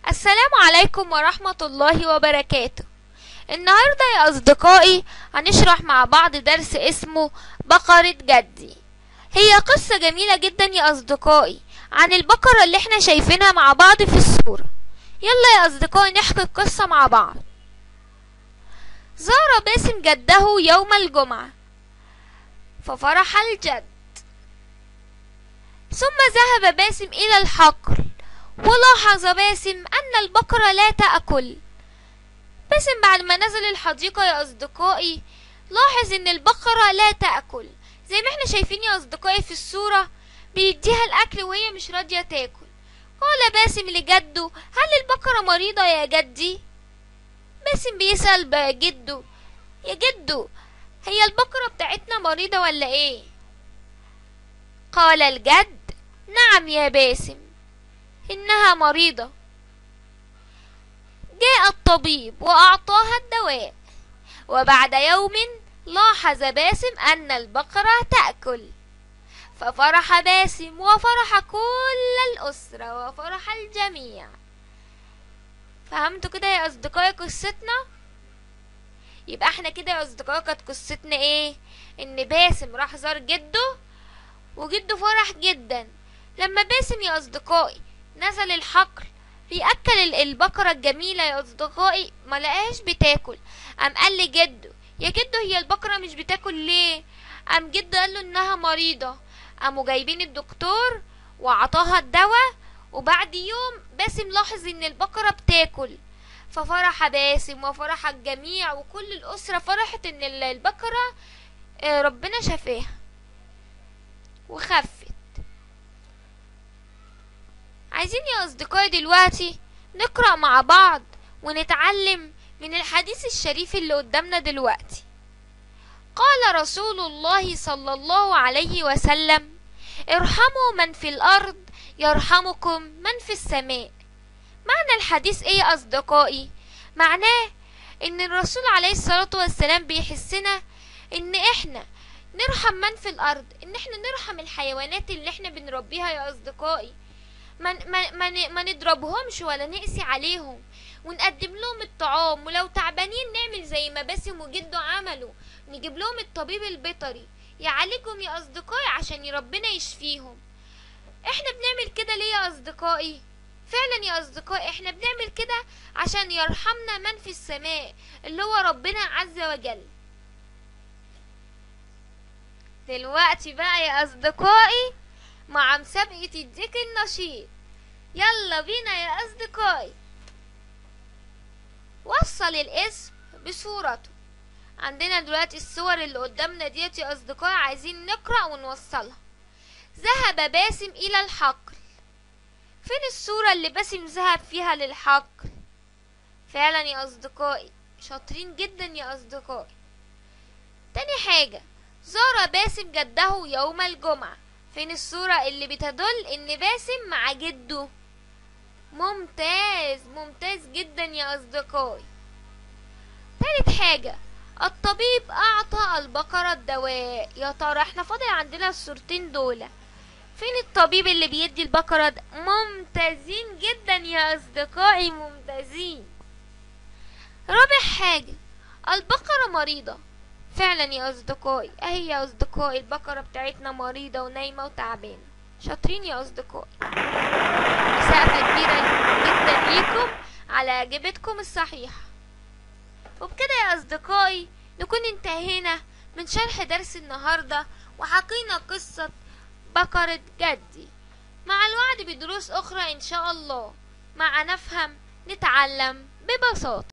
السلام عليكم ورحمة الله وبركاته النهاردة يا أصدقائي هنشرح مع بعض درس اسمه بقرة جدي هي قصة جميلة جدا يا أصدقائي عن البقرة اللي احنا شايفينها مع بعض في الصورة يلا يا أصدقائي نحكي القصة مع بعض زار باسم جده يوم الجمعة ففرح الجد ثم ذهب باسم إلى الحقل ولاحظ باسم أن البقرة لا تأكل باسم بعد ما نزل الحديقة يا أصدقائي لاحظ إن البقرة لا تأكل زي ما احنا شايفين يا أصدقائي في الصورة بيديها الأكل وهي مش راضية تاكل قال باسم لجده هل البقرة مريضة يا جدي؟ باسم بيسأل جده يا جدو هي البقرة بتاعتنا مريضة ولا ايه؟ قال الجد نعم يا باسم إنها مريضة جاء الطبيب وأعطاها الدواء وبعد يوم لاحظ باسم أن البقرة تأكل ففرح باسم وفرح كل الأسرة وفرح الجميع فهمتوا كده يا أصدقائي قصتنا؟ يبقى احنا كده يا أصدقائي كانت قصتنا ايه؟ إن باسم راح زار جده وجده فرح جدا لما باسم يا أصدقائي نزل الحقل بيأكل البقرة الجميلة يا أصدقائي ما لقاهاش بتاكل قام قال لجده يا جدو هي البقرة مش بتاكل ليه قام جده قال له إنها مريضة قاموا جايبين الدكتور وعطاها الدواء وبعد يوم باسم لاحظ إن البقرة بتاكل ففرح باسم وفرح الجميع وكل الأسرة فرحت إن البقرة ربنا شفاها وخفت عايزين يا أصدقائي دلوقتي نقرأ مع بعض ونتعلم من الحديث الشريف اللي قدامنا دلوقتي قال رسول الله صلى الله عليه وسلم ارحموا من في الأرض يرحمكم من في السماء معنى الحديث ايه يا أصدقائي معناه ان الرسول عليه الصلاة والسلام بيحسنا ان احنا نرحم من في الأرض ان احنا نرحم الحيوانات اللي احنا بنربيها يا أصدقائي ما, ما, ما, ما نضربهمش ولا نقسي عليهم ونقدم لهم الطعام ولو تعبانين نعمل زي ما باسم وجده عملوا نجيب لهم الطبيب البيطري يعالجهم يا أصدقائي عشان ربنا يشفيهم احنا بنعمل كده ليه يا أصدقائي فعلا يا أصدقائي احنا بنعمل كده عشان يرحمنا من في السماء اللي هو ربنا عز وجل دلوقتي بقى يا أصدقائي مع مسابقة الديك النشيط يلا بينا يا أصدقائي وصل الاسم بصورته عندنا دلوقتي الصور اللي قدامنا ديت يا أصدقائي عايزين نقرأ ونوصلها ذهب باسم إلى الحقل فين الصورة اللي باسم ذهب فيها للحقل فعلا يا أصدقائي شاطرين جدا يا أصدقائي تاني حاجة زار باسم جده يوم الجمعة فين الصورة اللي بتدل ان باسم مع جده ممتاز ممتاز جدا يا اصدقائي تالت حاجة الطبيب اعطى البقرة الدواء يا ترى احنا فاضل عندنا الصورتين دول فين الطبيب اللي بيدي البقرة د... ممتازين جدا يا اصدقائي ممتازين رابع حاجة البقرة مريضة فعلا يا اصدقائي اهي يا اصدقائي البقرة بتاعتنا مريضة ونايمة وتعبانة شاطرين يا اصدقائي مسافة كبيرة جدا ليكم على اجابتكم الصحيحة وبكده يا اصدقائي نكون انتهينا من شرح درس النهاردة وحكينا قصة بقرة جدي مع الوعد بدروس اخرى ان شاء الله مع نفهم نتعلم ببساطة